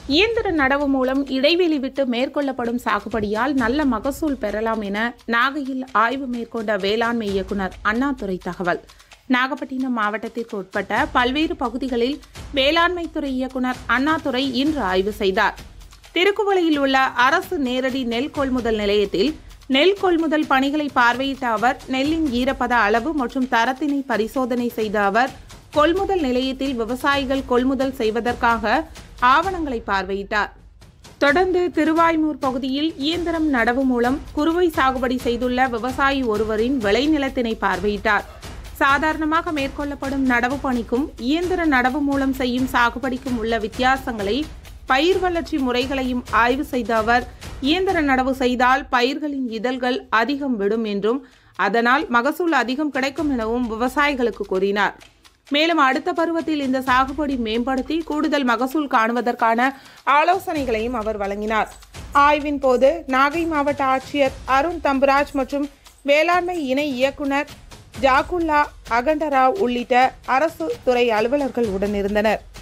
இயந்திர நடவு மூலம் இடைவெளி விட்டு மேற்கொள்ளப்படும் சாகுபடியால் நல்ல மகசூல் பெறலாம் என நாகையில் ஆய்வு மேற்கொண்ட வேளாண்மை இயக்குனர் அண்ணாதுரை தகவல் நாகப்பட்டினம் மாவட்டத்திற்கு உட்பட்ட பல்வேறு பகுதிகளில் வேளாண்மை துறை இயக்குனர் அண்ணாதுரை இன்று ஆய்வு செய்தார் திருக்குவளையில் உள்ள அரசு நேரடி நெல் கொள்முதல் நிலையத்தில் நெல் கொள்முதல் பணிகளை பார்வையிட்ட அவர் நெல்லின் ஈரப்பத அளவு மற்றும் தரத்தினை பரிசோதனை செய்த அவர் கொள்முதல் நிலையத்தில் விவசாயிகள் கொள்முதல் செய்வதற்காக ஆவணங்களை பார்வையிட்டார் தொடர்ந்து திருவாய்மூர் பகுதியில் இயந்திரம் நடவு மூலம் குறுவை சாகுபடி செய்துள்ள விவசாயி ஒருவரின் விளைநிலத்தினை பார்வையிட்டார் சாதாரணமாக மேற்கொள்ளப்படும் நடவு பணிக்கும் இயந்திர நடவு மூலம் செய்யும் சாகுபடிக்கும் உள்ள வித்தியாசங்களை பயிர் வளர்ச்சி முறைகளையும் ஆய்வு செய்த அவர் இயந்திர நடவு செய்தால் பயிர்களின் இதழ்கள் அதிகம் விடும் என்றும் அதனால் மகசூல் அதிகம் கிடைக்கும் எனவும் விவசாயிகளுக்கு கூறினார் மேலும் அடுத்த பருவத்தில் இந்த சாகுபடி மேம்படுத்தி கூடுதல் மகசூல் காணுவதற்கான ஆலோசனைகளையும் அவர் வழங்கினார் ஆய்வின் போது நாகை மாவட்ட ஆட்சியர் அருண் தம்புராஜ் மற்றும் வேளாண்மை இணை இயக்குனர் ஜாகுல்லா அகண்டராவ் உள்ளிட்ட அரசு துறை அலுவலர்கள் உடனிருந்தனர்